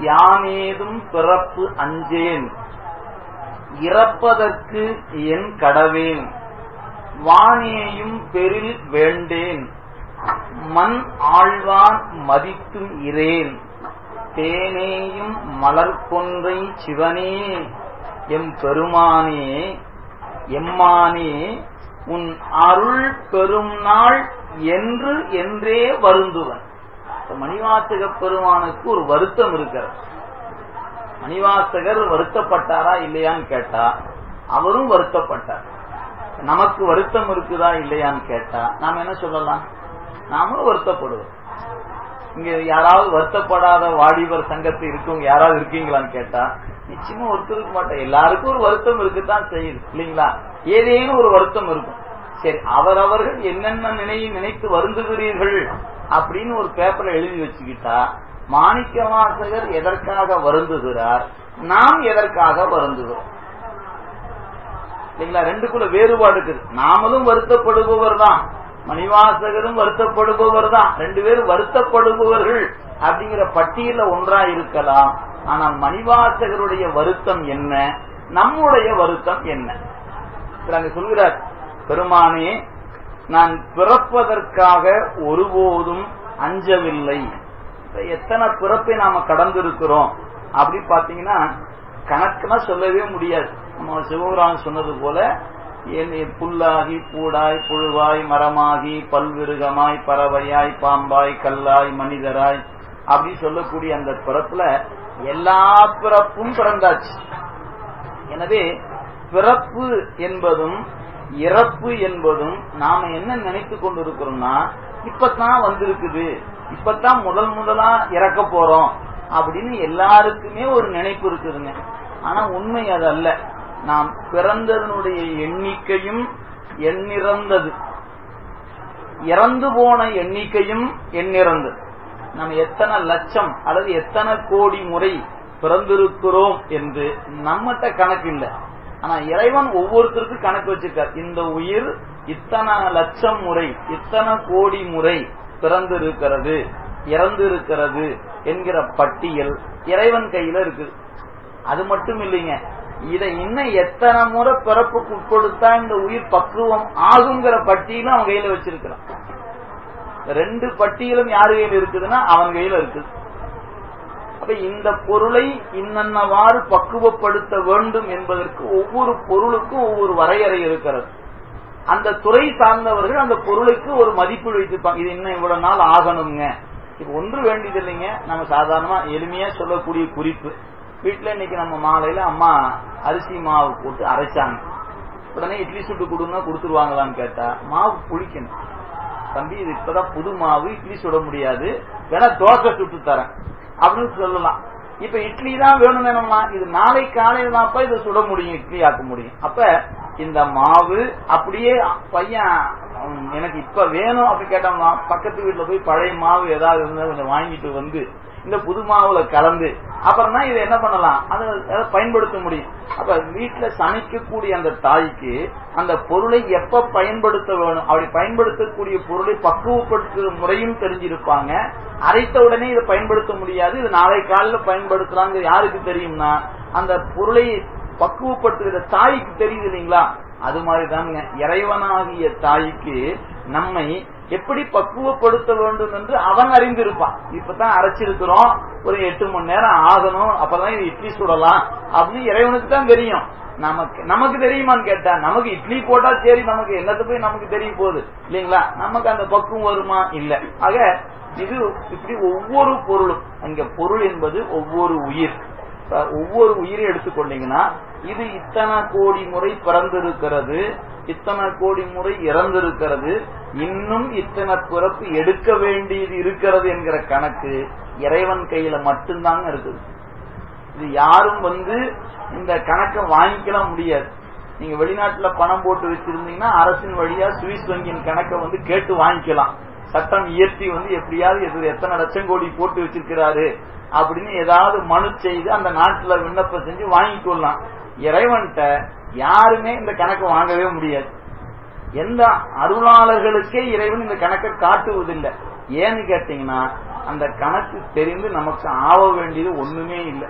யானேதும் பிறப்பு அஞ்சேன் இறப்பதற்கு என் கடவேன் வானேயும் பெரில் வேண்டேன் மண் ஆழ்வான் மதித்தும் இரேன் தேனேயும் மலர் கொன்றை சிவனே எம் பெருமானே எம்மானே உன் அருள் பெரும் நாள் என்று என்றே வருந்துவன் மணிவாசக பெருமானுக்கு ஒரு வருத்தம் இருக்கிறது மணிவாசகர் வருத்தப்பட்டாரா இல்லையான்னு கேட்டா அவரும் வருத்தப்பட்டார் நமக்கு வருத்தம் இருக்குதா இல்லையான்னு கேட்டா நாம என்ன சொல்லலாம் நாமளும் வருத்தப்படுவோம் இங்க யாராவது வருத்தப்படாத வாலிபர் சங்கத்தில் இருக்கவங்க யாராவது இருக்கீங்களான்னு கேட்டா நிச்சயமா ஒருத்தர் இருக்க மாட்டேன் எல்லாருக்கும் ஒரு வருத்தம் இருக்குதான் செய்யுது இல்லைங்களா ஏதேனும் ஒரு வருத்தம் இருக்கும் சரி அவரவர்கள் என்னென்ன நினைவு நினைத்து வருந்துகிறீர்கள் அப்படின்னு ஒரு பேப்பர்ல எழுதி வச்சுக்கிட்டா மாணிக்க வாசகர் எதற்காக வருந்துகிறார் நாம் எதற்காக வருந்துகிறோம் இல்லைங்களா ரெண்டுக்குள்ள வேறுபாடு இருக்குது நாமளும் வருத்தப்படுபவர் தான் மணிவாசகரும் வருத்தப்படுபவர் தான் ரெண்டு பேரும் வருத்தப்படுபவர்கள் அப்படிங்கிற பட்டியல ஒன்றா இருக்கலாம் ஆனால் மணிவாசகருடைய வருத்தம் என்ன நம்முடைய வருத்தம் என்ன அங்க சொல்கிறார் பெருமானே நான் பிறப்பதற்காக ஒருபோதும் அஞ்சவில்லை எத்தனை பிறப்பை நாம கடந்திருக்கிறோம் அப்படி பாத்தீங்கன்னா கணக்குனா சொல்லவே முடியாது நம்ம சிவபுரான் சொன்னது போல புல்லாகி பூடாய் புழுவாய் மரமாகி பல்விருகமாய் பறவையாய் பாம்பாய் கல்லாய் மனிதராய் அப்படி சொல்லக்கூடிய அந்த பிறப்புல எல்லா பிறப்பும் பிறந்தாச்சு எனவே பிறப்பு என்பதும் இறப்பு என்பதும் நாம என்ன நினைத்து கொண்டிருக்கிறோம்னா இப்பதான் வந்திருக்குது இப்பதான் முதல் முதலா இறக்க போறோம் அப்படின்னு எல்லாருக்குமே ஒரு நினைப்பு இருக்குதுங்க ஆனா உண்மை அது அல்ல நாம் பிறந்ததனுடைய எண்ணிக்கையும் எண்ணிறந்தது இறந்து போன எண்ணிக்கையும் எண்ணிறந்தது நம்ம எத்தனை லட்சம் அல்லது எத்தனை கோடி முறை பிறந்திருக்கிறோம் என்று நம்மகிட்ட கணக்கு இல்லை ஆனா இறைவன் ஒவ்வொருத்தருக்கும் கணக்கு வச்சிருக்கார் இந்த உயிர் இத்தனை லட்சம் முறை இத்தனை கோடி முறை பிறந்திருக்கிறது இறந்திருக்கிறது என்கிற பட்டியல் இறைவன் கையில இருக்குது அது மட்டும் இல்லைங்க இதை இன்னும் எத்தனை முறை பிறப்புக்கு உட்படுத்தா இந்த உயிர் பக்குவம் ஆகுங்கிற பட்டியலும் அவன் கையில வச்சிருக்கிறான் ரெண்டு பட்டியலும் யாரு கையில் இருக்குதுன்னா அவன் கையில இருக்குது அப்ப இந்த பொருளை இன்னவாறு பக்குவப்படுத்த வேண்டும் என்பதற்கு ஒவ்வொரு பொருளுக்கும் ஒவ்வொரு வரையறை இருக்கிறது அந்த துறை சார்ந்தவர்கள் அந்த பொருளுக்கு ஒரு மதிப்பு வைத்திருப்பாங்க இது இன்னும் இவ்வளவு நாள் ஆகணுங்க இது ஒன்று வேண்டியது இல்லைங்க நம்ம சாதாரணமா எளிமையா சொல்லக்கூடிய குறிப்பு வீட்டுல இன்னைக்கு நம்ம மாலையில அம்மா அரிசி மாவு போட்டு அரைச்சாங்க உடனே இட்லி சுட்டு கொடுங்க கொடுத்துருவாங்களான்னு கேட்டா மாவு புளிக்கணும் தம்பி இது இப்பதான் புது மாவு இட்லி சுட முடியாது வேணா தோசை சுட்டு தரேன் அப்படின்னு சொல்லலாம் இப்ப இட்லி தான் வேணும் வேணும்னா இது நாளை காலையில தான்ப்பா இதை சுட முடியும் இட்லி ஆக்க முடியும் அப்ப இந்த மாவு அப்படியே பையன் எனக்கு இப்ப வேணும் அப்படி கேட்டோம்னா பக்கத்து வீட்டுல போய் பழைய மாவு ஏதாவது இருந்தா கொஞ்சம் வாங்கிட்டு வந்து இந்த புது மாவுல கலந்து அப்புறம் தான் இதை என்ன பண்ணலாம் அதை பயன்படுத்த முடியும் அப்ப வீட்டுல சமைக்கக்கூடிய அந்த தாய்க்கு அந்த பொருளை எப்ப பயன்படுத்த வேணும் அப்படி பயன்படுத்தக்கூடிய பொருளை பக்குவப்படுத்துற முறையும் தெரிஞ்சிருப்பாங்க அரைத்த உடனே இதை பயன்படுத்த முடியாது இது நாளை காலையில பயன்படுத்தலாங்க யாருக்கு தெரியும்னா அந்த பொருளை பக்குவப்படுத்துகிற தாய்க்கு தெரியுது இல்லைங்களா அது மாதிரி தானுங்க இறைவனாகிய தாய்க்கு நம்மை எப்படி பக்குவப்படுத்த வேண்டும் என்று அவன் அறிந்திருப்பான் இப்பதான் அரைச்சிருக்கிறோம் ஒரு எட்டு மணி நேரம் ஆகணும் அப்பதான் இது இட்லி சுடலாம் அப்படின்னு இறைவனுக்கு தான் தெரியும் நமக்கு நமக்கு தெரியுமான்னு கேட்டா நமக்கு இட்லி போட்டா சரி நமக்கு என்னது போய் நமக்கு தெரிய போகுது இல்லைங்களா நமக்கு அந்த பக்குவம் வருமா இல்ல ஆக இது இப்படி ஒவ்வொரு பொருளும் அங்க பொருள் என்பது ஒவ்வொரு உயிர் ஒவ்வொரு உயிரை எடுத்துக்கொண்டீங்கன்னா இது இத்தனை கோடி முறை பிறந்திருக்கிறது இத்தனை கோடி முறை இறந்திருக்கிறது இன்னும் இத்தனை பிறப்பு எடுக்க வேண்டியது இருக்கிறது என்கிற கணக்கு இறைவன் கையில மட்டும்தாங்க இருக்குது இது யாரும் வந்து இந்த கணக்கை வாங்கிக்கலாம் முடியாது நீங்க வெளிநாட்டுல பணம் போட்டு வச்சிருந்தீங்கன்னா அரசின் வழியா சுவிஸ் வங்கியின் கணக்கை வந்து கேட்டு வாங்கிக்கலாம் சட்டம் இயற்றி வந்து எப்படியாவது எத்தனை லட்சம் கோடி போட்டு வச்சிருக்கிறாரு அப்படின்னு ஏதாவது மனு செய்து அந்த நாட்டுல விண்ணப்பம் செஞ்சு வாங்கிக்கொள்ளலாம் இறைவன்கிட்ட யாருமே இந்த கணக்கை வாங்கவே முடியாது எந்த அருளாளர்களுக்கே இறைவன் இந்த கணக்கை காட்டுவதில்லை ஏன்னு கேட்டீங்கன்னா அந்த கணக்கு தெரிந்து நமக்கு ஆக வேண்டியது ஒண்ணுமே இல்லை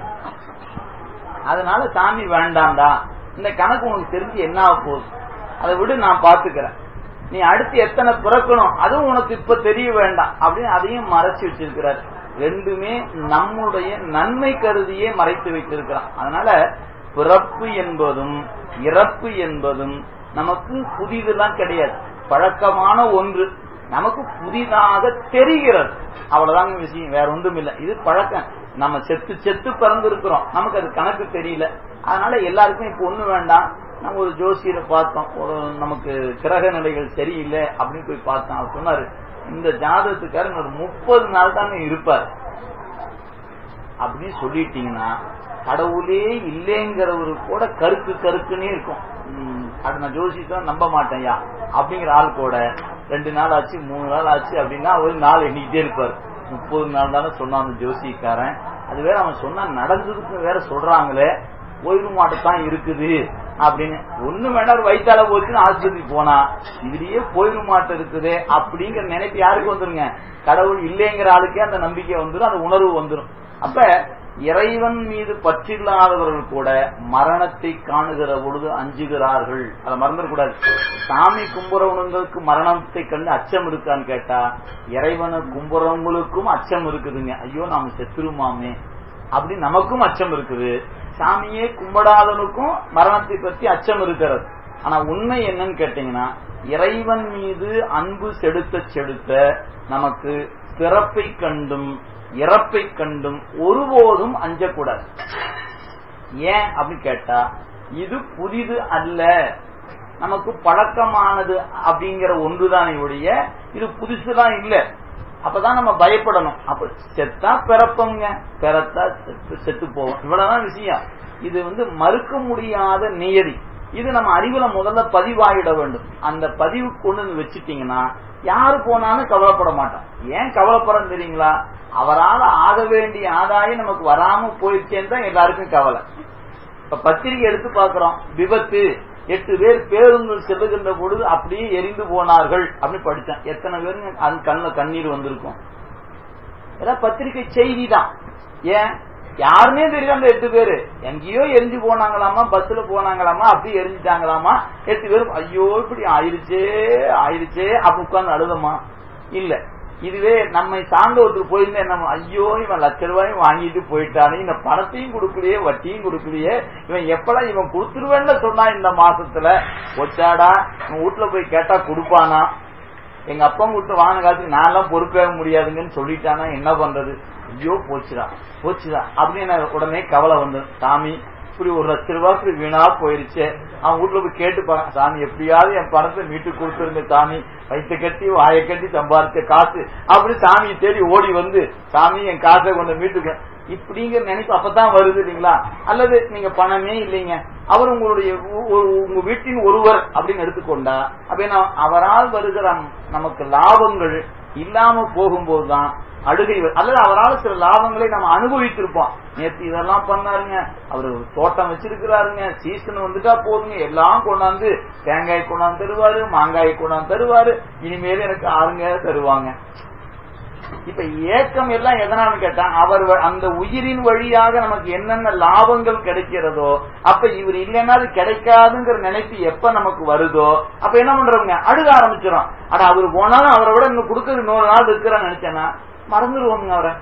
அதனால சாமி வேண்டாம்டா இந்த கணக்கு உனக்கு தெரிஞ்சு என்ன ஆக போகுது அதை விடு நான் பாத்துக்கிறேன் நீ அடுத்து எத்தனை பிறக்கணும் அதுவும் உனக்கு இப்ப தெரிய வேண்டாம் அப்படின்னு அதையும் மறைச்சு வச்சிருக்கிறார் ரெண்டுமே நம்முடைய நன்மை கருதியே மறைத்து வைத்திருக்கிறான் அதனால பிறப்பு என்பதும் இறப்பு என்பதும் நமக்கு புதிதெல்லாம் கிடையாது பழக்கமான ஒன்று நமக்கு புதிதாக தெரிகிறது அவ்வளவுதாங்க விஷயம் வேற ஒன்றும் இல்லை இது பழக்கம் நம்ம செத்து செத்து பிறந்திருக்கிறோம் நமக்கு அது கணக்கு தெரியல அதனால எல்லாருக்கும் இப்ப ஒண்ணு வேண்டாம் நம்ம ஒரு ஜோசியரை பார்த்தோம் ஒரு நமக்கு கிரக நிலைகள் சரியில்லை அப்படின்னு போய் பார்த்தோம் அவர் சொன்னாரு இந்த ஜாதகத்துக்காரன் ஒரு முப்பது நாள் தாங்க இருப்பார் அப்படின்னு சொல்லிட்டீங்கன்னா கடவுளே இல்லைங்கிறவரு கூட கருக்கு கருக்குன்னே இருக்கும் அது நான் ஜோசியத்தான் நம்ப மாட்டேன்யா அப்படிங்கிற ஆள் கூட ரெண்டு நாள் ஆச்சு மூணு நாள் ஆச்சு அப்படின்னா ஒரு நாள் எண்ணிக்கிட்டே இருப்பார் முப்பது நாள் தானே சொன்னான் அந்த ஜோசியக்காரன் அது வேற அவன் சொன்னா நடந்ததுக்கு வேற சொல்றாங்களே ஓய்வு மாட்டத்தான் இருக்குது அப்படின்னு ஒண்ணு வேணா ஒரு வயிற்றால போச்சுன்னு ஆஸ்பத்திரி போனா இதுலயே போயிரு மாட்டம் இருக்குது அப்படிங்கிற நினைப்பு யாருக்கு வந்துருங்க கடவுள் இல்லைங்கிற ஆளுக்கே அந்த நம்பிக்கை வந்துடும் அந்த உணர்வு வந்துடும் அப்ப இறைவன் மீது பற்றில்லாதவர்கள் கூட மரணத்தை காணுகிற பொழுது அஞ்சுகிறார்கள் அதை மறந்துடக்கூடாது சாமி கும்புறவனுங்களுக்கு மரணத்தை கண்டு அச்சம் இருக்கான்னு கேட்டா இறைவனை கும்புறவங்களுக்கும் அச்சம் இருக்குதுங்க ஐயோ நாம செத்துருமாமே அப்படி நமக்கும் அச்சம் இருக்குது சாமியே கும்பிடாதவனுக்கும் மரணத்தை பற்றி அச்சம் இருக்கிறது ஆனா உண்மை என்னன்னு கேட்டீங்கன்னா இறைவன் மீது அன்பு செலுத்த செலுத்த நமக்கு பிறப்பை கண்டும் இறப்பை கண்டும் ஒருபோதும் அஞ்சக்கூடாது ஏன் அப்படின்னு கேட்டா இது புதிது அல்ல நமக்கு பழக்கமானது அப்படிங்கிற ஒன்றுதானே ஒழிய இது புதுசுதான் இல்ல அப்பதான் நம்ம பயப்படணும் அப்ப செத்தா பிறப்பங்க பிறத்தா செத்து செத்து போவோம் இவ்வளவுதான் விஷயம் இது வந்து மறுக்க முடியாத நியதி இது நம்ம அறிவுல முதல்ல பதிவாயிட வேண்டும் அந்த பதிவு கொண்டு வந்து வச்சுட்டீங்கன்னா யாரு போனாலும் கவலைப்பட மாட்டோம் ஏன் கவலைப்படுறது தெரியுங்களா அவரால் ஆக வேண்டிய ஆதாயம் நமக்கு வராம போயிடுச்சேன்னு தான் எல்லாருக்கும் கவலை இப்ப பத்திரிகை எடுத்து பாக்குறோம் விபத்து எட்டு பேர் பேருந்தில் செல்லுகின்ற பொழுது அப்படியே எரிந்து போனார்கள் அப்படின்னு படிச்சேன் எத்தனை பேருங்க அது கண்ணில் கண்ணீர் வந்திருக்கும் ஏதாவது பத்திரிகை செய்தி தான் ஏன் யாருமே தெரியல அந்த எட்டு பேரு எங்கேயோ எரிஞ்சு போனாங்களாமா பஸ்ல போனாங்களாமா அப்படி எரிஞ்சிட்டாங்களாமா எட்டு பேரும் ஐயோ இப்படி ஆயிருச்சே ஆயிருச்சே அப்ப உட்கார்ந்து அழுதமா இல்ல இதுவே நம்மை சார்ந்த ஒருத்தர் போயிருந்தா என்ன ஐயோ இவன் லட்ச ரூபாயும் வாங்கிட்டு போயிட்டானே இந்த பணத்தையும் கொடுக்கலையே வட்டியும் கொடுக்கலையே இவன் எப்படா இவன் கொடுத்துருவேன்னு சொன்னா இந்த மாசத்துல ஒச்சாடா இவன் வீட்டுல போய் கேட்டா கொடுப்பானா எங்க அப்பா வீட்டு வாங்கின காலத்துக்கு நான் எல்லாம் பொறுப்பேக முடியாதுங்கன்னு சொல்லிட்டானா என்ன பண்றது ஐயோ போச்சுடா போச்சுடா அப்படின்னு உடனே கவலை வந்து சாமி இப்படி ஒரு லட்ச ரூபாய்க்கு வீணா போயிருச்சு அவன் வீட்டுல போய் கேட்டுப்பாங்க சாமி எப்படியாவது என் பணத்தை மீட்டு கொடுத்துருங்க சாமி வயிற்ற கட்டி வாயை கட்டி சம்பாதிச்ச காசு அப்படி சாமியை தேடி ஓடி வந்து சாமி என் காசை கொண்டு மீட்டுக்க இப்படிங்கிற நினைப்பு அப்பதான் வருது இல்லைங்களா அல்லது நீங்க பணமே இல்லைங்க அவர் உங்களுடைய உங்க வீட்டின் ஒருவர் அப்படின்னு எடுத்துக்கொண்டா அப்படின்னா அவரால் வருகிற நமக்கு லாபங்கள் இல்லாம போகும்போதுதான் அழுகை அல்லது அவரால் சில லாபங்களை நம்ம அனுபவித்திருப்போம் நேற்று இதெல்லாம் பண்ணாருங்க அவரு தோட்டம் வச்சிருக்கிறாருங்க சீசன் வந்துட்டா போதுங்க எல்லாம் கொண்டாந்து தேங்காய் கொண்டாந்து தருவாரு மாங்காய் கொண்டாந்து தருவாரு இனிமேல் எனக்கு ஆறுங்க தருவாங்க இப்ப ஏக்கம் எல்லாம் எதனால கேட்டா அவர் அந்த உயிரின் வழியாக நமக்கு என்னென்ன லாபங்கள் கிடைக்கிறதோ அப்ப இவர் இல்லைன்னா அது கிடைக்காதுங்கிற நினைப்பு எப்ப நமக்கு வருதோ அப்ப என்ன பண்றவங்க அழுக ஆரம்பிச்சிடும் ஆனா அவர் போனாலும் அவரை விட இன்னும் கொடுக்கறது இன்னொரு நாள் இருக்கிறான்னு நினைச்சேன்னா மறந்துடுவோங்க அவரை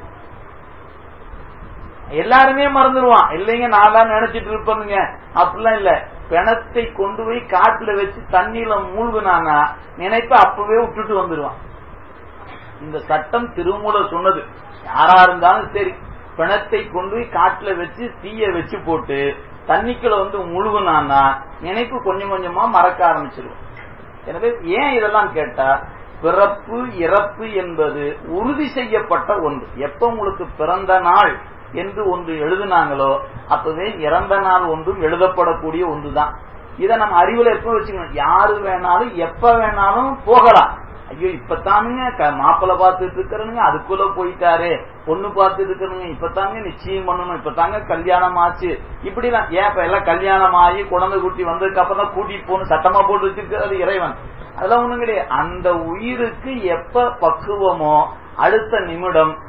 எல்லாருமே மறந்துடுவான் இல்லைங்க நான் தான் நினைச்சிட்டு இருப்பேனுங்க அப்படிலாம் இல்ல பிணத்தை கொண்டு போய் காட்டுல வச்சு தண்ணியில மூழ்குனானா நினைப்ப அப்பவே விட்டுட்டு வந்துடுவான் இந்த சட்டம் திருமூல சொன்னது யாரா இருந்தாலும் சரி பிணத்தை கொண்டு போய் காட்டுல வச்சு தீய வச்சு போட்டு தண்ணிக்குள்ள வந்து முழுகுனான்னா நினைப்பு கொஞ்சம் கொஞ்சமா மறக்க ஆரம்பிச்சிருவோம் எனவே ஏன் இதெல்லாம் கேட்டா பிறப்பு இறப்பு என்பது உறுதி செய்யப்பட்ட ஒன்று எப்ப உங்களுக்கு பிறந்த நாள் என்று ஒன்று எழுதினாங்களோ அப்பவே இறந்த நாள் ஒன்றும் எழுதப்படக்கூடிய ஒன்றுதான் இதை நம்ம அறிவுல எப்ப வச்சுக்கணும் யாரு வேணாலும் எப்ப வேணாலும் போகலாம் ஐயோ இப்பத்தானுங்க மாப்பிள்ள பார்த்துட்டு இருக்கிறனுங்க அதுக்குள்ள போயிட்டாரு பொண்ணு பார்த்துட்டு இருக்கிறனுங்க இப்பதாங்க நிச்சயம் பண்ணணும் இப்பதாங்க கல்யாணம் ஆச்சு இப்படிலாம் ஏன் இப்ப எல்லாம் கல்யாணம் ஆகி குழந்தை குட்டி வந்ததுக்கு அப்புறம் தான் கூட்டிட்டு போகணும் சட்டமா போட்டு வச்சிருக்கிறது இறைவன் அதெல்லாம் ஒண்ணும் கிடையாது அந்த உயிருக்கு எப்ப பக்குவமோ அடுத்த நிமிடம்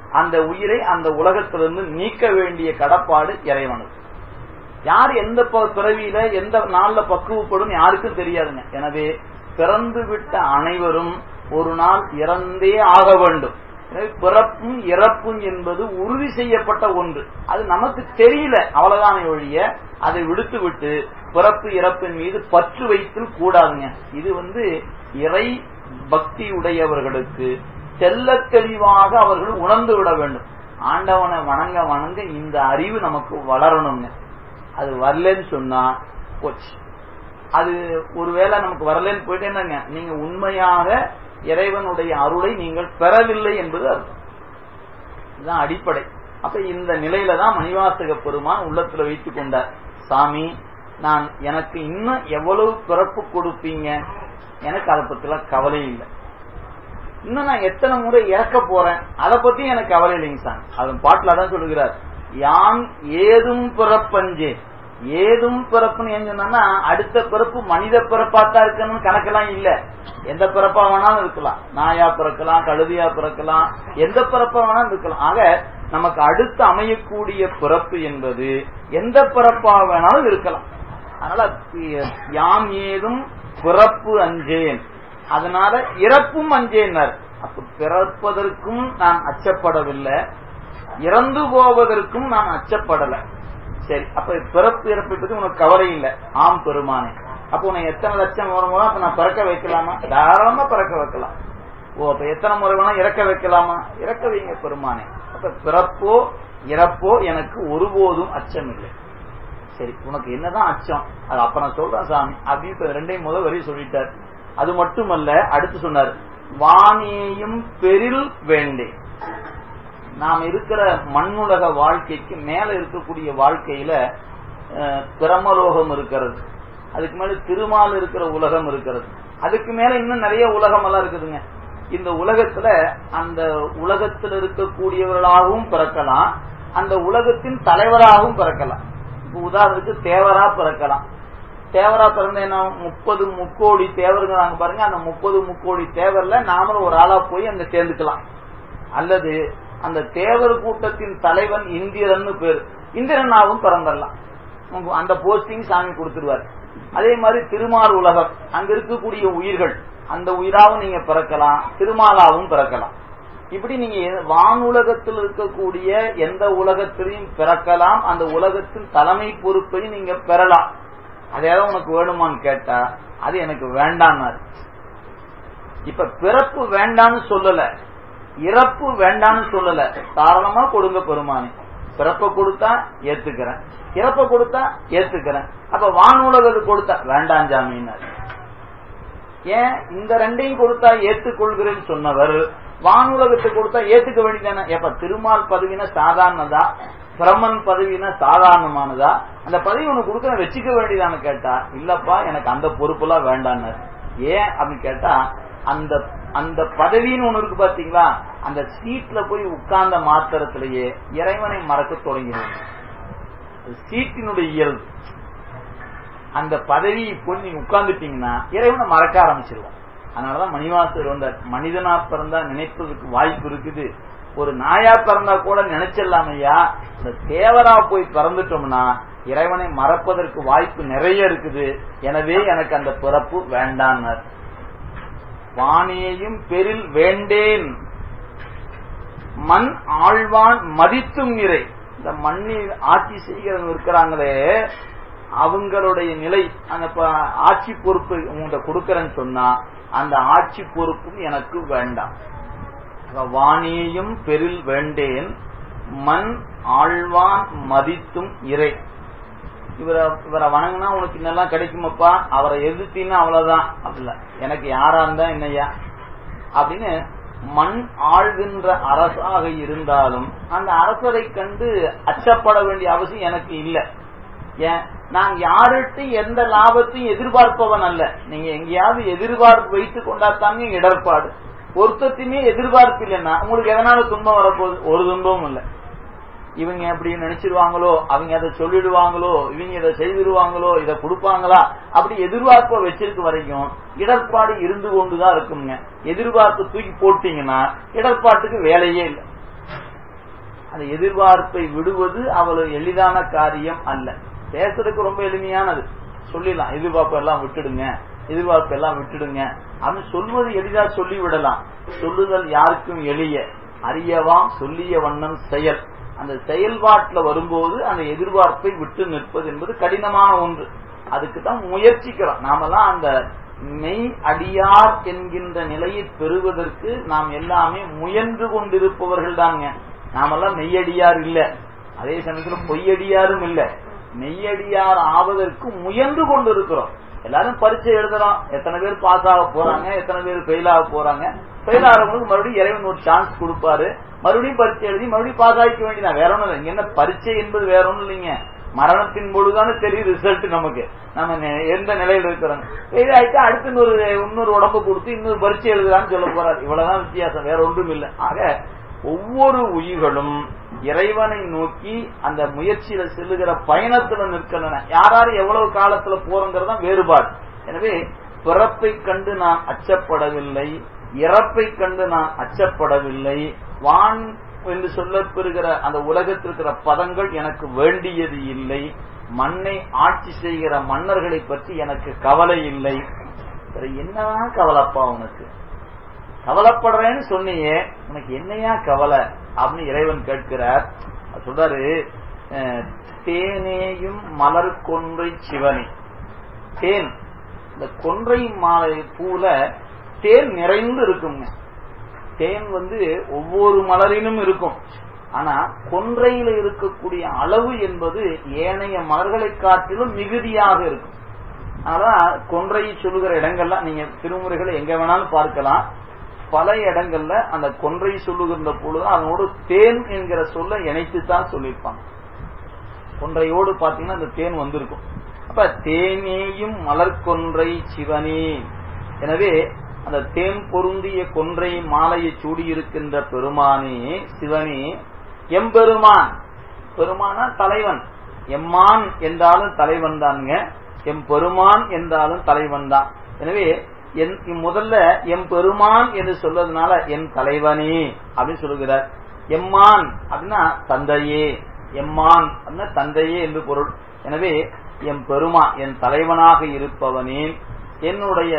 அந்த உயிரை அந்த உலகத்திலிருந்து நீக்க வேண்டிய கடப்பாடு இறைவனுக்கு யார் எந்த பிறவியில எந்த நாள்ல பக்குவப்படும் யாருக்கும் தெரியாதுங்க எனவே பிறந்து விட்ட அனைவரும் ஒரு நாள் இறந்தே ஆக வேண்டும் பிறப்பும் இறப்பும் என்பது உறுதி செய்யப்பட்ட ஒன்று அது நமக்கு தெரியல அவ்வளவுதானே ஒழிய அதை விடுத்து விட்டு பிறப்பு இறப்பின் மீது பற்று வைத்தல் கூடாதுங்க இது வந்து இறை பக்தி உடையவர்களுக்கு செல்ல தெளிவாக அவர்கள் உணர்ந்து விட வேண்டும் ஆண்டவனை வணங்க வணங்க இந்த அறிவு நமக்கு வளரணுங்க அது வரலன்னு சொன்னா போச்சு அது ஒருவேளை நமக்கு வரலன்னு போயிட்டேன்னாங்க நீங்க உண்மையாக இறைவனுடைய அருளை நீங்கள் பெறவில்லை என்பது அர்த்தம் இதுதான் அடிப்படை அப்ப இந்த நிலையில தான் மணிவாசக பெருமான் உள்ளத்துல வைத்துக் கொண்டார் சாமி நான் எனக்கு இன்னும் எவ்வளவு பிறப்பு கொடுப்பீங்க எனக்கு அதை பத்திலாம் கவலை இல்லை இன்னும் நான் எத்தனை முறை இறக்க போறேன் அதை பத்தி எனக்கு கவலை இல்லைங்க சாமி அதன் பாட்டுல தான் சொல்லுகிறார் யான் ஏதும் பிறப்பஞ்சே ஏதும் பிறப்புன்னு ஏன் சொன்னா அடுத்த பிறப்பு மனித பிறப்பாத்தான் இருக்கணும்னு கணக்கெல்லாம் இல்ல எந்த பிறப்பா வேணாலும் இருக்கலாம் நாயா பிறக்கலாம் கழுதியா பிறக்கலாம் எந்த பிறப்பா வேணாலும் இருக்கலாம் ஆக நமக்கு அடுத்து அமையக்கூடிய பிறப்பு என்பது எந்த பிறப்பா வேணாலும் இருக்கலாம் அதனால யாம் ஏதும் பிறப்பு அஞ்சேன் அதனால இறப்பும் அஞ்சேனர் அப்ப பிறப்பதற்கும் நான் அச்சப்படவில்லை இறந்து போவதற்கும் நான் அச்சப்படல சரி அப்ப பிறப்பு இறப்பை பத்தி உனக்கு கவலை இல்லை ஆம் பெருமானே அப்ப உனக்கு எத்தனை லட்சம் வரும்போது அப்ப நான் பிறக்க வைக்கலாமா தாராளமா பிறக்க வைக்கலாம் ஓ அப்ப எத்தனை முறை வேணா இறக்க வைக்கலாமா இறக்க வைங்க பெருமானே அப்ப பிறப்போ இறப்போ எனக்கு ஒருபோதும் அச்சம் இல்லை சரி உனக்கு என்னதான் அச்சம் அது அப்ப நான் சொல்றேன் சாமி அப்படின்னு ரெண்டையும் முதல் வரையும் சொல்லிட்டார் அது மட்டுமல்ல அடுத்து சொன்னார் வாணியையும் பெரில் வேண்டேன் நாம் இருக்கிற மண்ணுலக வாழ்க்கைக்கு மேல இருக்கக்கூடிய வாழ்க்கையில பிரமலோகம் இருக்கிறது அதுக்கு மேல திருமால் இருக்கிற உலகம் இருக்கிறது அதுக்கு மேல இன்னும் நிறைய உலகம் எல்லாம் இருக்குதுங்க இந்த உலகத்துல அந்த உலகத்தில் இருக்கக்கூடியவர்களாகவும் பிறக்கலாம் அந்த உலகத்தின் தலைவராகவும் பிறக்கலாம் இப்ப உதாரணத்துக்கு தேவரா பிறக்கலாம் தேவரா பிறந்த என்ன முப்பது முக்கோடி தேவருங்கிறாங்க பாருங்க அந்த முப்பது முக்கோடி தேவர்ல நாமளும் ஒரு ஆளா போய் அங்க சேர்ந்துக்கலாம் அல்லது அந்த தேவர் கூட்டத்தின் தலைவன் இந்திரன் பேர் இந்திரனாவும் பிறந்தரலாம் அந்த போஸ்டிங் சாமி கொடுத்துருவார் அதே மாதிரி திருமால் உலகம் அங்க இருக்கக்கூடிய உயிர்கள் அந்த உயிராவும் நீங்க பிறக்கலாம் திருமாலாவும் பிறக்கலாம் இப்படி நீங்க வானுலகத்தில் இருக்கக்கூடிய எந்த உலகத்திலையும் பிறக்கலாம் அந்த உலகத்தின் தலைமை பொறுப்பையும் நீங்க பெறலாம் அதையாவது உனக்கு வேணுமான்னு கேட்டா அது எனக்கு வேண்டாம்னாரு இப்ப பிறப்பு வேண்டான்னு சொல்லல இறப்பு வேண்டான்னு சொல்லல தாராளமா கொடுங்க பெருமானி பிறப்ப கொடுத்தா ஏத்துக்கிறேன் இறப்ப கொடுத்தா ஏத்துக்கிறேன் அப்ப வானுலகத்து கொடுத்தா வேண்டாம் ஜாமீனார் ஏன் இந்த ரெண்டையும் கொடுத்தா ஏத்துக்கொள்கிறேன்னு சொன்னவர் வானுலகத்தை கொடுத்தா ஏத்துக்க வேண்டியதானே எப்ப திருமால் பதவினா சாதாரணதா பிரமன் பதவினா சாதாரணமானதா அந்த பதவி உனக்கு கொடுக்க வச்சுக்க வேண்டியதான்னு கேட்டா இல்லப்பா எனக்கு அந்த பொறுப்பெல்லாம் வேண்டான்னு ஏன் அப்படின்னு கேட்டா அந்த அந்த பதவின்னு ஒண்ணு இருக்கு பாத்தீங்களா அந்த சீட்ல போய் உட்கார்ந்த மாத்திரத்திலேயே இறைவனை மறக்க தொடங்கிடுவாங்க சீட்டினுடைய இயல்பு அந்த பதவி போய் நீங்க உட்கார்ந்துட்டீங்கன்னா இறைவனை மறக்க ஆரம்பிச்சிருவோம் அதனாலதான் மணிவாசர் வந்தார் மனிதனா பிறந்தா நினைப்பதற்கு வாய்ப்பு இருக்குது ஒரு நாயா பிறந்தா கூட நினைச்சிடலாமையா இந்த தேவரா போய் பிறந்துட்டோம்னா இறைவனை மறப்பதற்கு வாய்ப்பு நிறைய இருக்குது எனவே எனக்கு அந்த பிறப்பு வேண்டான்னார் வாணியையும் பெரில் வேண்டேன் மண் ஆழ்வான் மதித்தும் நிறை இந்த மண்ணில் ஆட்சி செய்கிறவங்க இருக்கிறாங்களே அவங்களுடைய நிலை அந்த ஆட்சி பொறுப்பு உங்கள்கிட்ட கொடுக்கறேன்னு சொன்னா அந்த ஆட்சி பொறுப்பும் எனக்கு வேண்டாம் வாணியையும் பெரில் வேண்டேன் மண் ஆழ்வான் மதித்தும் இறை இவரை இவரை வணங்கினா உனக்கு இன்னெல்லாம் கிடைக்குமப்பா அவரை எதிர்த்தின்னா அவ்வளவுதான் அப்படில எனக்கு யாரா இருந்தா என்னையா அப்படின்னு மண் ஆழ்கின்ற அரசாக இருந்தாலும் அந்த அரசரை கண்டு அச்சப்பட வேண்டிய அவசியம் எனக்கு இல்லை ஏன் நான் யார்கிட்ட எந்த லாபத்தையும் எதிர்பார்ப்பவன் அல்ல நீங்க எங்கேயாவது எதிர்பார்ப்பு வைத்துக் கொண்டாத்தாங்க இடர்பாடு பொருத்தத்தையுமே எதிர்பார்ப்பு இல்லைன்னா உங்களுக்கு எதனால துன்பம் வரப்போகுது ஒரு துன்பமும் இல்லை இவங்க எப்படி நினைச்சிருவாங்களோ அவங்க அதை சொல்லிடுவாங்களோ இவங்க இதை செய்திருவாங்களோ இதை கொடுப்பாங்களா அப்படி எதிர்பார்ப்ப வச்சிருக்க வரைக்கும் இடர்பாடு இருந்து கொண்டுதான் இருக்குங்க எதிர்பார்ப்பு தூக்கி போட்டீங்கன்னா இடர்பாட்டுக்கு வேலையே இல்லை அந்த எதிர்பார்ப்பை விடுவது அவ்வளவு எளிதான காரியம் அல்ல பேசுறதுக்கு ரொம்ப எளிமையானது சொல்லிடலாம் எதிர்பார்ப்பு எல்லாம் விட்டுடுங்க எதிர்பார்ப்பு எல்லாம் விட்டுடுங்க அப்படின்னு சொல்வது எளிதா சொல்லி விடலாம் சொல்லுதல் யாருக்கும் எளிய அறியவாம் சொல்லிய வண்ணம் செயல் அந்த செயல்பாட்டில் வரும்போது அந்த எதிர்பார்ப்பை விட்டு நிற்பது என்பது கடினமான ஒன்று அதுக்கு தான் முயற்சிக்கிறோம் நாமெல்லாம் அந்த மெய் அடியார் என்கின்ற நிலையை பெறுவதற்கு நாம் எல்லாமே முயன்று கொண்டிருப்பவர்கள் தாங்க நாமெல்லாம் மெய்யடியார் இல்ல அதே சமயத்தில் பொய்யடியாரும் இல்ல மெய்யடியார் ஆவதற்கு முயன்று கொண்டிருக்கிறோம் எல்லாரும் பரீட்சை எழுதுறோம் எத்தனை பேர் பாஸ் ஆக போறாங்க எத்தனை பேர் ஃபெயில் ஆக போறாங்க ஃபெயில் ஆகிறவங்களுக்கு மறுபடியும் இறைவன் ஒரு சான்ஸ் கொடுப்பாரு மறுபடியும் பரீட்சை எழுதி மறுபடியும் பாஸ் ஆகிக்க வேண்டியதான் வேற ஒண்ணும் இல்லை இங்க என்ன பரீட்சை என்பது வேற ஒண்ணும் இல்லைங்க மரணத்தின் பொழுதுதானே தெரியும் ரிசல்ட் நமக்கு நம்ம நெ- எந்த நிலையில இருக்கிறோம் ஃபெயில் ஆயிட்டா அடுத்து இன்னொரு இன்னொரு உடம்பு கொடுத்து இன்னொரு பரீட்சை எழுதுறான்னு சொல்ல போறாரு இவ்வளவுதான் வித்தியாசம் வேற ஒன்றும் இல்லை ஆக ஒவ்வொரு உயிர்களும் இறைவனை நோக்கி அந்த முயற்சியில செல்லுகிற பயணத்துல நிற்கின்றன யார் யார் எவ்வளவு காலத்துல போறோங்கிறது தான் வேறுபாடு எனவே பிறப்பை கண்டு நான் அச்சப்படவில்லை இறப்பை கண்டு நான் அச்சப்படவில்லை வான் என்று சொல்லப்பெறுகிற அந்த உலகத்தில் இருக்கிற பதங்கள் எனக்கு வேண்டியது இல்லை மண்ணை ஆட்சி செய்கிற மன்னர்களை பற்றி எனக்கு கவலை இல்லை வேற என்னதான் கவலைப்பா உனக்கு கவலைப்படுறேன்னு சொன்னியே உனக்கு என்னையா கவலை அப்படின்னு இறைவன் கேட்கிறார் அவர் சொல்றாரு அஹ், தேனேயும் மலர் கொன்றை சிவனே தேன் இந்த கொன்றை மாலை பூல தேன் நிறைந்து இருக்குங்க தேன் வந்து ஒவ்வொரு மலரிலும் இருக்கும் ஆனா கொன்றையில இருக்கக்கூடிய அளவு என்பது ஏனைய மலர்களை காட்டிலும் மிகுதியாக இருக்கும் அதான் கொன்றை சொல்லுகிற இடங்கள்லாம் நீங்க திருமுறைகளை எங்க வேணாலும் பார்க்கலாம் பல இடங்கள்ல அந்த கொன்றை சொல்லுகின்ற பொழுது அதனோடு தேன் என்கிற சொல்ல இணைத்து தான் சொல்லியிருப்பாங்க கொன்றையோடு பாத்தீங்கன்னா அந்த தேன் வந்திருக்கும் அப்ப தேனேயும் மலர் கொன்றை சிவனே எனவே அந்த தேன் பொருந்திய கொன்றை மாலையை சூடியிருக்கின்ற பெருமானே சிவனே எம்பெருமான் பெருமானா தலைவன் எம்மான் என்றாலும் தலைவன் தானுங்க எம் பெருமான் என்றாலும் தலைவன் தான் எனவே என் முதல்ல எம் பெருமான் என்று சொல்றதுனால என் தலைவனே அப்படின்னு சொல்லுகிறார் எம்மான் அப்படின்னா தந்தையே எம்மான் அப்படின்னா தந்தையே என்று பொருள் எனவே எம் பெருமான் என் தலைவனாக இருப்பவனே என்னுடைய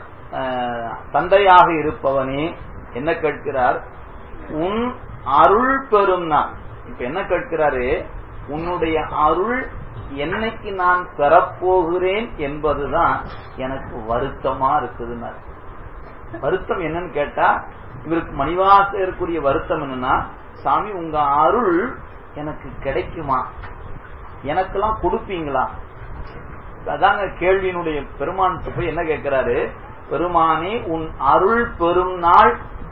அஹ், தந்தையாக இருப்பவனே என்ன கேட்கிறார் உன் அருள் பெறும் நான் இப்ப என்ன கேட்கிறாரு உன்னுடைய அருள் என்னைக்கு நான் பெறப்போகிறேன் என்பதுதான் எனக்கு வருத்தமா இருக்குதுன்னாரு வருத்தம் என்னன்னு கேட்டா இவருக்கு மணிவாசருக்குரிய வருத்தம் என்னன்னா சாமி உங்க அருள் எனக்கு கிடைக்குமா எனக்கெல்லாம் கொடுப்பீங்களா அதாங்க கேள்வியினுடைய பெருமான் போய் என்ன கேட்கிறாரு பெருமானே உன் அருள் பெறும் நாள்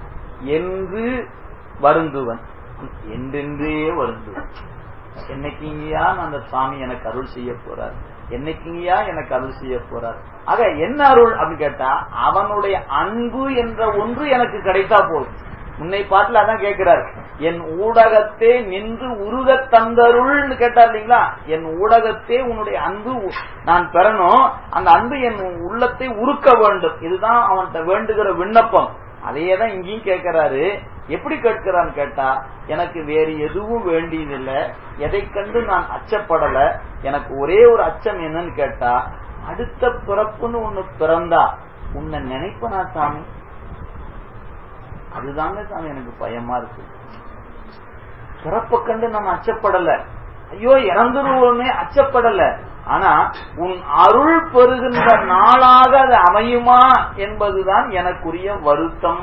என்று வருந்துவன் என்றென்றே வருந்துவன் என்னைக்குங்கயா அந்த சுவாமி எனக்கு அருள் செய்ய போறார் என்னைக்குங்கயா எனக்கு அருள் செய்ய போறார் ஆக என்ன அருள் அப்படின்னு கேட்டா அவனுடைய அன்பு என்ற ஒன்று எனக்கு கிடைத்தா போதும் முன்னை பாட்டுல அதான் கேட்கிறார் என் ஊடகத்தே நின்று உருக தந்தருள்னு கேட்டார் இல்லைங்களா என் ஊடகத்தே உன்னுடைய அன்பு உ- நான் பெறணும் அந்த அன்பு என் உள்ளத்தை உருக்க வேண்டும் இதுதான் அவன்கிட்ட வேண்டுகிற விண்ணப்பம் அதையே தான் இங்கேயும் கேட்கிறாரு எப்படி கேட்கிறான்னு கேட்டா எனக்கு வேறு எதுவும் வேண்டியதில்லை எதை கண்டு நான் அச்சப்படல எனக்கு ஒரே ஒரு அச்சம் என்னன்னு கேட்டா அடுத்த பிறப்புன்னு ஒண்ணு பிறந்தா உன்னை நினைப்பனா சாமி அதுதாங்க சாமி எனக்கு பயமா இருக்கு பிறப்ப கண்டு நம்ம அச்சப்படல ஐயோ இறந்துருவோமே அச்சப்படல ஆனா உன் அருள் பெறுகின்ற நாளாக அது அமையுமா என்பதுதான் எனக்குரிய வருத்தம்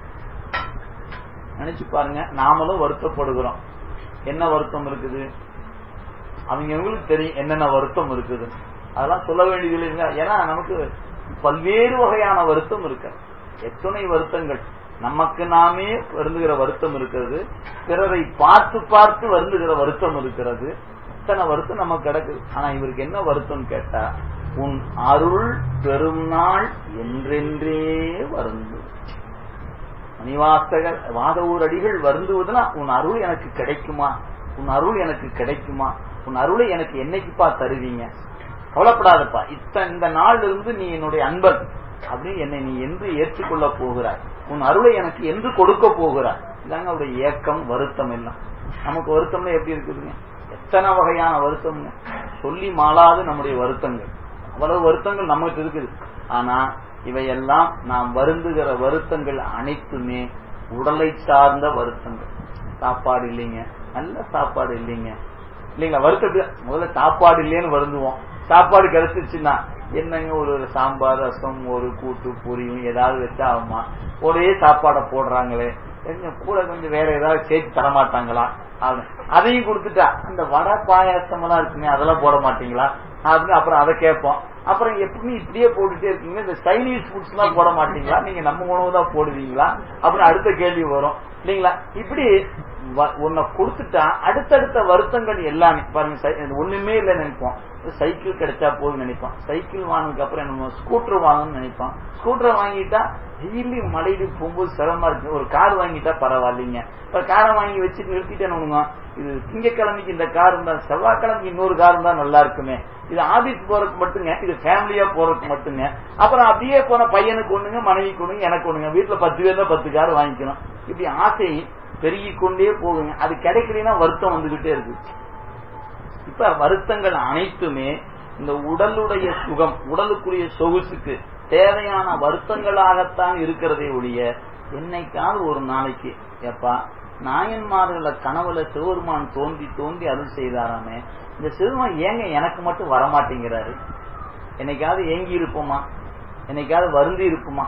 நினைச்சு பாருங்க நாமளும் வருத்தப்படுகிறோம் என்ன வருத்தம் இருக்குது அவங்களுக்கு தெரியும் என்னென்ன வருத்தம் இருக்குது அதெல்லாம் சொல்ல வேண்டியது இல்லைங்க ஏன்னா நமக்கு பல்வேறு வகையான வருத்தம் இருக்கு எத்தனை வருத்தங்கள் நமக்கு நாமே வருந்துகிற வருத்தம் இருக்கிறது பிறரை பார்த்து பார்த்து வருந்துகிற வருத்தம் இருக்கிறது இத்தனை வருத்தம் நமக்கு கிடக்குது ஆனா இவருக்கு என்ன வருத்தம் கேட்டா உன் அருள் பெரும் நாள் என்றென்றே வருந்து மணிவாசகர் வாதவூர் அடிகள் வருந்துவதுனா உன் அருள் எனக்கு கிடைக்குமா உன் அருள் எனக்கு கிடைக்குமா உன் அருளை எனக்கு என்னைக்குப்பா தருவீங்க கவலைப்படாதப்பா இத்த இந்த நாள்ல இருந்து நீ என்னுடைய அன்பன் அப்படின்னு என்னை நீ என்று ஏற்றுக்கொள்ள போகிறாய் உன் அருளை எனக்கு என்று கொடுக்க போகிறாய் இதாங்க அவருடைய ஏக்கம் வருத்தம் எல்லாம் நமக்கு வருத்தம்னா எப்படி இருக்குதுங்க எத்தனை வகையான வருத்தம்ங்க சொல்லி மாளாது நம்முடைய வருத்தங்கள் அவ்வளவு வருத்தங்கள் நமக்கு இருக்குது ஆனா இவையெல்லாம் நாம் வருந்துகிற வருத்தங்கள் அனைத்துமே உடலை சார்ந்த வருத்தங்கள் சாப்பாடு இல்லைங்க நல்ல சாப்பாடு இல்லைங்க இல்லைங்களா வருத்தம் முதல்ல சாப்பாடு இல்லைன்னு வருந்துவோம் சாப்பாடு கிடைச்சிருச்சுன்னா என்னங்க ஒரு சாம்பார் ரசம் ஒரு கூட்டு பொரியும் ஏதாவது வச்சா ஆகுமா ஒரே சாப்பாடை போடுறாங்களே கொஞ்சம் கூட கொஞ்சம் வேற ஏதாவது சேர்த்து தர மாட்டாங்களா அதையும் கொடுத்துட்டா அந்த வடை பாயாசம் எல்லாம் இருக்குங்க அதெல்லாம் போட மாட்டீங்களா அப்படின்னு அப்புறம் அதை கேட்போம் அப்புறம் எப்பவுமே இப்படியே போட்டுட்டே இருக்கீங்க இந்த சைனீஸ் ஃபுட்ஸ் எல்லாம் போட மாட்டீங்களா நீங்க நம்ம உணவு தான் போடுவீங்களா அப்புறம் அடுத்த கேள்வி வரும் இல்லைங்களா இப்படி உன்னை கொடுத்துட்டா அடுத்தடுத்த வருத்தங்கள் எல்லாமே பாருங்க ஒண்ணுமே இல்லை நினைப்போம் சைக்கிள் கிடைச்சா போதும் நினைப்பான் சைக்கிள் வாங்கினதுக்கு அப்புறம் என்ன ஸ்கூட்டர் வாங்கணும்னு நினைப்பான் ஸ்கூட்டர் வாங்கிட்டா டெய்லி மலையில போகும்போது சிரமமா இருக்கு ஒரு கார் வாங்கிட்டா பரவாயில்லைங்க இப்ப காரை வாங்கி வச்சுட்டு நிறுத்திட்டேன்னு இது திங்கக்கிழமைக்கு இந்த கார் இருந்தா செவ்வாய்க்கிழமைக்கு இன்னொரு கார் இருந்தா நல்லா இருக்குமே இது ஆபீஸ் போறதுக்கு மட்டுங்க இது ஃபேமிலியா போறதுக்கு மட்டுங்க அப்புறம் அப்படியே போன பையனுக்கு ஒண்ணுங்க மனைவிக்கு ஒண்ணுங்க எனக்கு ஒண்ணுங்க வீட்டுல பத்து பேர் தான் பத்து கார் வாங்கிக்கணும் இப்படி ஆசை பெருகி கொண்டே போகுங்க அது கிடைக்கலன்னா வருத்தம் வந்துகிட்டே இருக்கு இப்ப வருத்தங்கள் அனைத்துமே இந்த உடலுடைய சுகம் உடலுக்குரிய சொகுசுக்கு தேவையான வருத்தங்களாகத்தான் இருக்கிறதே ஒழிய என்னைக்காவது ஒரு நாளைக்கு எப்பா நாயன்மார்கள கனவுல சிவருமான் தோண்டி தோண்டி அருள் செய்தாராமே இந்த சிவருமான் ஏங்க எனக்கு மட்டும் வரமாட்டேங்கிறாரு என்னைக்காவது ஏங்கி இருப்போமா என்னைக்காவது வருந்தி இருப்போமா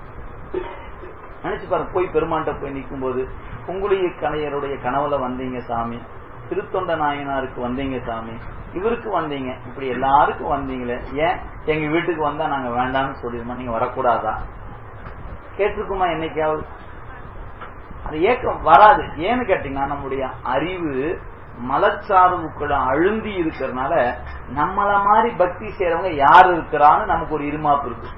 நினைச்சு பாருங்க போய் பெருமாண்ட போய் நிற்கும் போது புங்குளிய கலையருடைய கனவுல வந்தீங்க சாமி திருத்தொண்ட நாயனாருக்கு வந்தீங்க சாமி இவருக்கு வந்தீங்க இப்படி எல்லாருக்கும் வந்தீங்களே ஏன் எங்க வீட்டுக்கு வந்தா நாங்க வேண்டாம்னு சொல்லிருமா நீங்க வரக்கூடாதா கேட்டிருக்குமா என்னைக்காவது அது ஏக்கம் வராது ஏன்னு கேட்டீங்கன்னா நம்முடைய அறிவு மலச்சார்புக்குள்ள அழுந்தி இருக்கிறதுனால நம்மள மாதிரி பக்தி செய்யறவங்க யாரு இருக்கிறான்னு நமக்கு ஒரு இருமாப்பு இருக்கு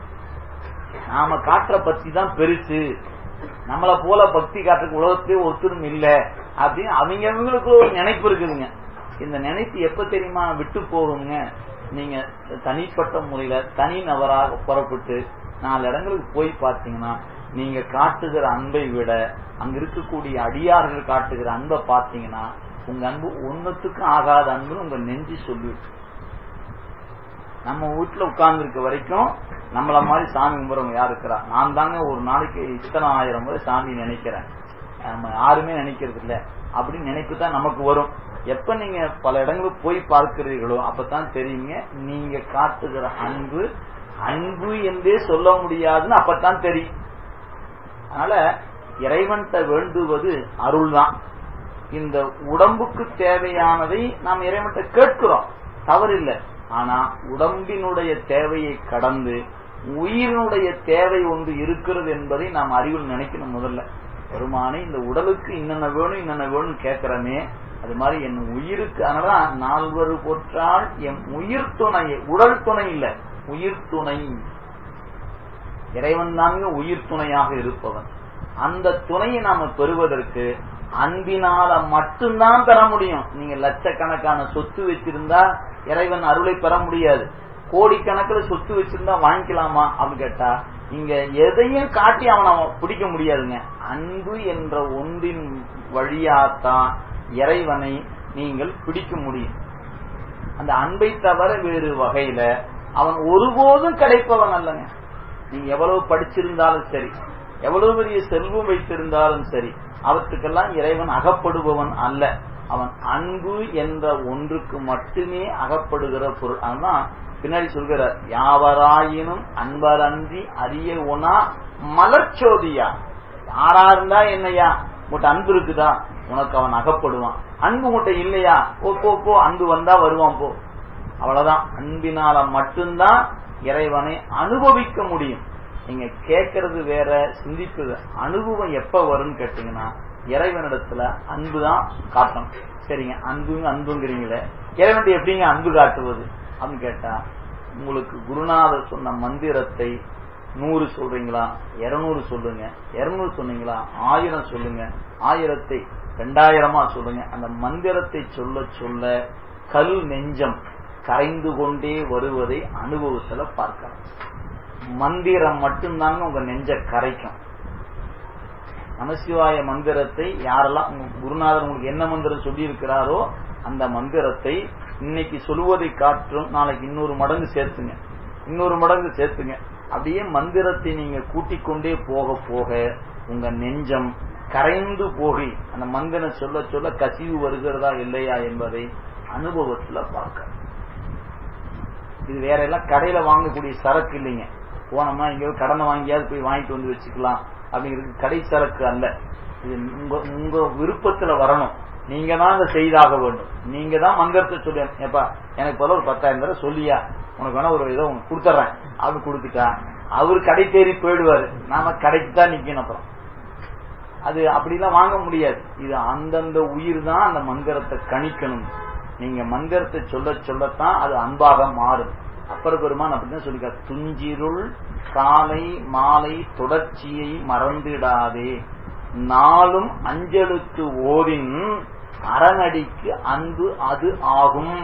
நாம காட்டுற பக்தி தான் பெருசு நம்மள போல பக்தி காட்டுறதுக்கு உலகத்திலே ஒருத்தரும் இல்ல அப்படின்னு அவங்க அவங்களுக்கு ஒரு நினைப்பு இருக்குதுங்க இந்த நினைப்பு எப்ப தெரியுமா விட்டு போகுங்க நீங்க தனிப்பட்ட முறையில தனி நபராக புறப்பட்டு நாலு இடங்களுக்கு போய் பார்த்தீங்கன்னா நீங்க காட்டுகிற அன்பை விட அங்க இருக்கக்கூடிய அடியார்கள் காட்டுகிற அன்பை பார்த்தீங்கன்னா உங்க அன்பு ஒன்னுத்துக்கும் ஆகாத அன்புன்னு உங்க நெஞ்சு சொல்லிவிட்டு நம்ம வீட்டுல உட்கார்ந்து இருக்க வரைக்கும் நம்மள மாதிரி சாமி கும்பிட்றவங்க யார் இருக்கிறா நான் தாங்க ஒரு நாளைக்கு இத்தனை ஆயிரம் முறை சாமி நினைக்கிறேன் நம்ம யாருமே நினைக்கிறது இல்ல அப்படின்னு நினைப்பு தான் நமக்கு வரும் எப்ப நீங்க பல இடங்களுக்கு போய் பார்க்கிறீர்களோ அப்பதான் தெரியுங்க நீங்க காட்டுகிற அன்பு அன்பு என்றே சொல்ல முடியாதுன்னு அப்பதான் தெரியும் அதனால இறைவன்கிட்ட வேண்டுவது அருள் தான் இந்த உடம்புக்கு தேவையானதை நாம் இறைவன்கிட்ட கேட்கிறோம் தவறில்லை ஆனா உடம்பினுடைய தேவையை கடந்து உயிரினுடைய தேவை ஒன்று இருக்கிறது என்பதை நாம் அறிவில் நினைக்கணும் முதல்ல பெருமானே இந்த உடலுக்கு இன்னென்ன வேணும் இன்னென்ன வேணும் கேட்கிறமே அது மாதிரி என் உயிருக்கு அதனாலதான் நால்வரு போற்றால் என் உயிர் துணை உடல் துணை இல்ல உயிர் துணை இறைவன் தாங்க உயிர் துணையாக இருப்பவன் அந்த துணையை நாம பெறுவதற்கு அன்பினால மட்டும்தான் பெற முடியும் நீங்க லட்சக்கணக்கான சொத்து வச்சிருந்தா இறைவன் அருளை பெற முடியாது கோடிக்கணக்கில் சொத்து வச்சிருந்தா வாங்கிக்கலாமா அப்படின்னு கேட்டா இங்க எதையும் காட்டி அவனை பிடிக்க முடியாதுங்க அன்பு என்ற ஒன்றின் வழியாத்தான் இறைவனை நீங்கள் பிடிக்க முடியும் அந்த அன்பை தவிர வேறு வகையில அவன் ஒருபோதும் கிடைப்பவன் அல்லங்க நீங்க எவ்வளவு படிச்சிருந்தாலும் சரி எவ்வளவு பெரிய செல்வம் வைத்திருந்தாலும் சரி அவற்றுக்கெல்லாம் இறைவன் அகப்படுபவன் அல்ல அவன் அன்பு என்ற ஒன்றுக்கு மட்டுமே அகப்படுகிற பொருள் அதுதான் பின்னாடி சொல்கிறார் யாவராயினும் அன்பர் அன்றி அரிய உணா மலர்ச்சோதியா யாரா இருந்தா என்னையா உங்கள்கிட்ட அன்பு இருக்குதா உனக்கு அவன் அகப்படுவான் அன்பு உங்கள்கிட்ட இல்லையா போ போ போ அன்பு வந்தா வருவான் போ அவ்வளவுதான் அன்பினால மட்டும்தான் இறைவனை அனுபவிக்க முடியும் நீங்க கேட்கறது வேற சிந்திப்பது அனுபவம் எப்ப வரும்னு கேட்டீங்கன்னா இறைவனிடத்துல அன்பு தான் காட்டணும் சரிங்க அன்புங்க அன்புங்கிறீங்களே இறைவன் எப்படிங்க அன்பு காட்டுவது அப்படின்னு கேட்டா உங்களுக்கு குருநாதர் சொன்ன மந்திரத்தை நூறு சொல்றீங்களா இருநூறு சொல்லுங்க இருநூறு சொன்னீங்களா ஆயிரம் சொல்லுங்க ஆயிரத்தை ரெண்டாயிரமா சொல்லுங்க அந்த மந்திரத்தை சொல்ல சொல்ல கல் நெஞ்சம் கரைந்து கொண்டே வருவதை அனுபவத்துல பார்க்கலாம் மந்திரம் மட்டும்தாங்க உங்க நெஞ்ச கரைக்கும் நமசிவாய மந்திரத்தை யாரெல்லாம் உங்க குருநாதர் உங்களுக்கு என்ன மந்திரம் சொல்லி இருக்கிறாரோ அந்த மந்திரத்தை இன்னைக்கு சொல்லுவதை காற்றும் நாளைக்கு இன்னொரு மடங்கு சேர்த்துங்க இன்னொரு மடங்கு சேர்த்துங்க அப்படியே மந்திரத்தை நீங்க கூட்டிக் கொண்டே போக போக உங்க நெஞ்சம் கரைந்து போகி அந்த மந்திரம் சொல்ல சொல்ல கசிவு வருகிறதா இல்லையா என்பதை அனுபவத்துல பார்க்க இது வேற எல்லாம் கடையில வாங்கக்கூடிய சரக்கு இல்லைங்க போனோம்னா இங்க கடனை வாங்கியாவது போய் வாங்கிட்டு வந்து வச்சுக்கலாம் அப்படிங்கிறது கடை சரக்கு அல்ல இது உங்க உங்க விருப்பத்துல வரணும் நீங்க தான் அதை செய்தாக வேண்டும் நீங்க தான் மந்திரத்தை சொல்லி ஏப்பா எனக்கு போல ஒரு பத்தாயிரம் தடவை சொல்லியா உனக்கு வேணா ஒரு ஏதோ உனக்கு கொடுத்துட்றேன் அது கொடுத்துட்டா அவரு கடை தேறி போயிடுவாரு நாம கடைக்கு தான் நிக்கணும் அப்புறம் அது அப்படிலாம் வாங்க முடியாது இது அந்தந்த உயிர் தான் அந்த மந்திரத்தை கணிக்கணும் நீங்க மந்திரத்தை சொல்ல சொல்லத்தான் அது அன்பாக மாறும் அப்பர் பெருமான் அப்படிதான் சொல்லிக்கார் துஞ்சிருள் காலை மாலை தொடர்ச்சியை மறந்திடாதே நாளும் அஞ்சலுக்கு ஓதின் அரணடிக்கு அன்பு அது ஆகும்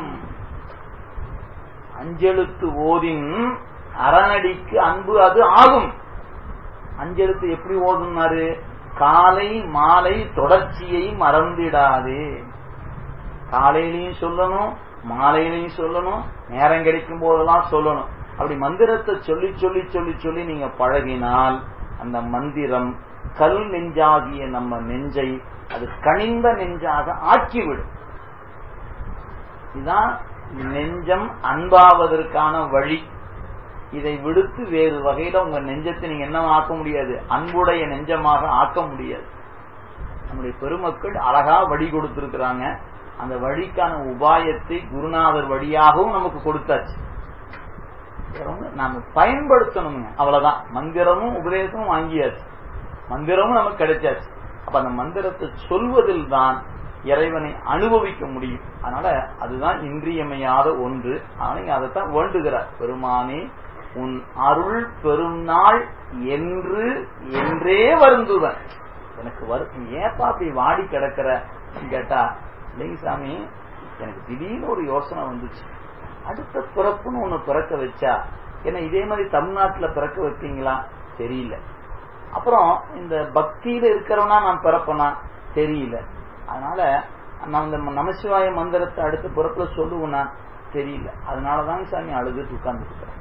அஞ்செழுத்து ஓதின் அரணடிக்கு அன்பு அது ஆகும் அஞ்செழுத்து எப்படி ஓதுனாரு காலை மாலை தொடர்ச்சியை மறந்திடாதே காலையிலையும் சொல்லணும் மாலையிலையும் சொல்லணும் நேரம் கிடைக்கும் போதெல்லாம் சொல்லணும் அப்படி மந்திரத்தை சொல்லி சொல்லி சொல்லி சொல்லி நீங்க பழகினால் அந்த மந்திரம் கல் நெஞ்சாகிய நம்ம நெஞ்சை அது கனிந்த நெஞ்சாக ஆக்கிவிடும் இதுதான் நெஞ்சம் அன்பாவதற்கான வழி இதை விடுத்து வேறு வகையில உங்க நெஞ்சத்தை நீங்க என்ன ஆக்க முடியாது அன்புடைய நெஞ்சமாக ஆக்க முடியாது நம்முடைய பெருமக்கள் அழகா வழி கொடுத்திருக்கிறாங்க அந்த வழிக்கான உபாயத்தை குருநாதர் வழியாகவும் நமக்கு கொடுத்தாச்சு நாம பயன்படுத்தணுங்க அவ்வளவுதான் மந்திரமும் உபதேசமும் வாங்கியாச்சு மந்திரமும் நமக்கு கிடைச்சாச்சு அப்ப அந்த மந்திரத்தை சொல்வதில் தான் இறைவனை அனுபவிக்க முடியும் அதனால அதுதான் இன்றியமையாத ஒன்று ஆனால் அதைத்தான் வேண்டுகிறார் பெருமானே உன் அருள் பெரும் நாள் என்று என்றே வருந்துவன் எனக்கு வரும் ஏப்பா அப்படி வாடி கிடக்கிற கேட்டா இல்லைங்க சாமி எனக்கு திடீர்னு ஒரு யோசனை வந்துச்சு அடுத்த பிறப்புன்னு ஒண்ணு பிறக்க வச்சா ஏன்னா இதே மாதிரி தமிழ்நாட்டுல பிறக்க வைப்பீங்களா தெரியல அப்புறம் இந்த பக்தியில இருக்கிறவனா நான் பிறப்பனா தெரியல அதனால நான் இந்த நமசிவாய மந்திரத்தை அடுத்த பிறப்புல சொல்லுவேனா தெரியல அதனாலதாங்க சாமி அழுதுட்டு உட்கார்ந்து இருக்கிறேன்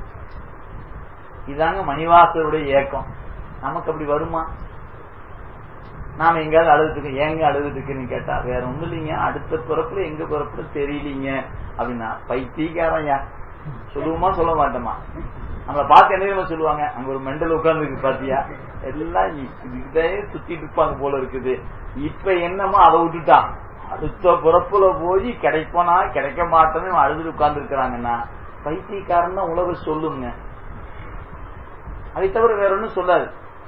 இதாங்க மணிவாசருடைய ஏக்கம் நமக்கு அப்படி வருமா நாம எங்கேயாவது அழுதுட்டு ஏங்க அழுதுட்டுன்னு கேட்டா வேற ஒண்ணும் இல்லைங்க அடுத்த பிறப்புல எங்க பிறப்புல தெரியலீங்க அப்படின்னா பைத்தியக்காரன் சொல்லுவோமா சொல்ல மாட்டோமா நம்மளை பார்த்து என்ன சொல்லுவாங்க அங்க ஒரு மெண்டல் உட்கார்ந்து பாத்தியா எல்லாம் இதே சுத்திட்டு இருப்பாங்க போல இருக்குது இப்ப என்னமோ அதை விட்டுட்டான் அடுத்த பிறப்புல போய் கிடைப்பனா கிடைக்க மாட்டேன்னு அழுதுட்டு உட்கார்ந்து இருக்கிறாங்கன்னா பைத்தியக்காரன் தான் உலகம் சொல்லுங்க அதை தவிர வேற ஒன்றும் சொல்லாது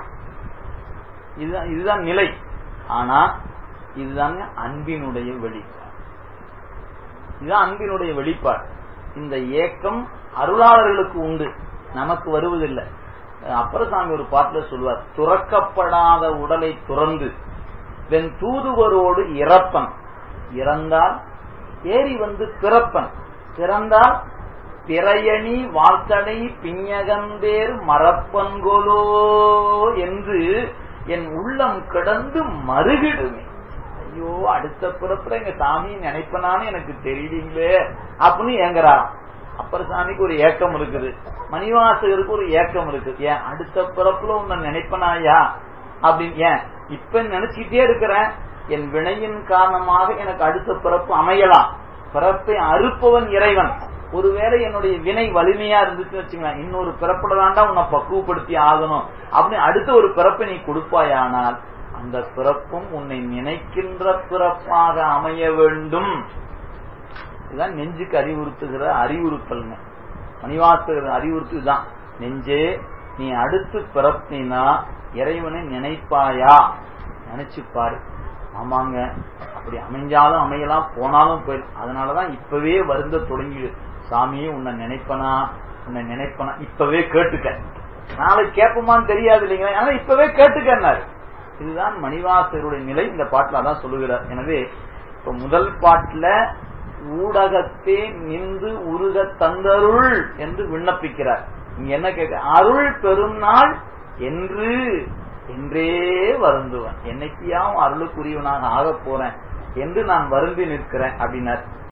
இதுதான் இதுதான் நிலை ஆனா இதுதாங்க அன்பினுடைய வெளிப்பாடு இதுதான் அன்பினுடைய வெளிப்பாடு இந்த ஏக்கம் அருளாளர்களுக்கு உண்டு நமக்கு வருவதில்லை அப்பரசாமி ஒரு பாட்டுல சொல்வார் துறக்கப்படாத உடலை துறந்து வெண் தூதுவரோடு இறப்பன் இறந்தால் ஏறி வந்து பிறப்பன் பிறந்தால் பிறையணி வாழ்த்தடை பிஞகந்தேர் மரப்பன்கொலோ என்று என் உள்ளம் கிடந்து மறுகிடுமே ஐயோ அடுத்த பிறப்புல எங்க சாமி நினைப்பனான்னு எனக்கு தெரியலீங்களே அப்படின்னு ஏங்குறாராம் அப்பர் சாமிக்கு ஒரு ஏக்கம் இருக்குது மணிவாசகருக்கு ஒரு ஏக்கம் இருக்கு ஏன் அடுத்த பிறப்புல உன்னை நினைப்பனாயா அப்படின்னு ஏன் இப்ப நினைச்சுக்கிட்டே இருக்கிறேன் என் வினையின் காரணமாக எனக்கு அடுத்த பிறப்பு அமையலாம் பிறப்பை அறுப்பவன் இறைவன் ஒருவேளை என்னுடைய வினை வலிமையா இருந்துச்சுன்னு வச்சுங்களேன் இன்னொரு பிறப்புல தாண்டா உன்னை பக்குவப்படுத்தி ஆகணும் அப்படின்னு அடுத்த ஒரு பிறப்பை நீ கொடுப்பாயானால் அந்த பிறப்பும் உன்னை நினைக்கின்ற பிறப்பாக அமைய வேண்டும் இதுதான் நெஞ்சுக்கு அறிவுறுத்துகிற அறிவுறுத்தல்ங்க மணிவாசகர் அறிவுறுத்து தான் நெஞ்சே நீ அடுத்து பிறப்பினா இறைவனை நினைப்பாயா நினைச்சு பாரு ஆமாங்க அப்படி அமைஞ்சாலும் அமையலாம் போனாலும் போயிடும் அதனாலதான் இப்பவே வருந்த தொடங்கி சாமியே உன்னை நினைப்பனா உன்னை நினைப்பனா இப்பவே கேட்டுக்க நாளைக்கு கேட்போமான்னு தெரியாது இல்லைங்களா ஆனா இப்பவே கேட்டுக்கன்னாரு இதுதான் மணிவாசகருடைய நிலை இந்த பாட்டுல அதான் சொல்லுகிறார் எனவே இப்ப முதல் பாட்டுல ஊடகத்தே நின்று உருக தந்தருள் என்று விண்ணப்பிக்கிறார் இங்க என்ன கேட்க அருள் பெரும் நாள் என்று என்றே வருந்துவன் என்னைக்கியாவும் அருளுக்குரியவனாக ஆகப் போறேன் என்று நான் வருந்தி நிற்கிறேன் அப்படின்னார்